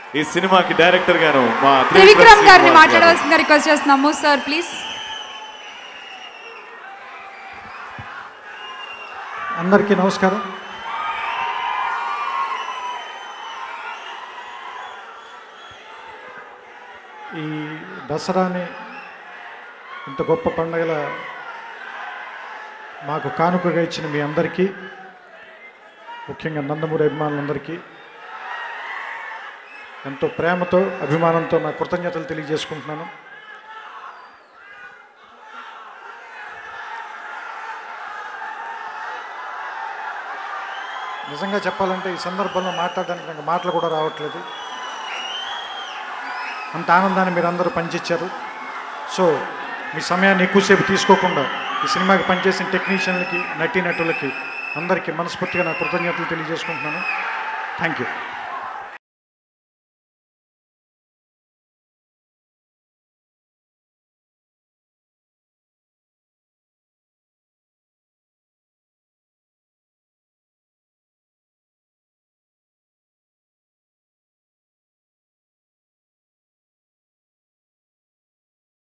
ఈ సినిమాకి డైరెక్టర్ గాను మా త్రివిక్రమ్ గారిని శ్రీనివాస్ గారు. మాట్లాడవలసిందిగా రిక్వెస్ట్ చేస్తున్నాము సార్ ప్లీజ్ అందరికీ నమస్కారం ఈ దసరాని ఇంత గొప్ప పండగల మాకు కానుకగా ఇచ్చిన మీ అందరికీ ముఖ్యంగా నందమూరి అభిమానులందరికీ ఎంతో ప్రేమతో అభిమానంతో నా కృతజ్ఞతలు తెలియజేసుకుంటున్నాను నిజంగా చెప్పాలంటే ఈ సందర్భంలో మాట్లాడడానికి నాకు మాటలు కూడా రావట్లేదు అంత ఆనందాన్ని మీరు అందరూ పంచిచ్చారు సో మీ సమయాన్ని ఎక్కువసేపు తీసుకోకుండా ఈ సినిమాకి పనిచేసిన టెక్నీషియన్లకి నటీనటులకి అందరికీ మనస్ఫూర్తిగా నా కృతజ్ఞతలు తెలియజేసుకుంటున్నాను థ్యాంక్ యూ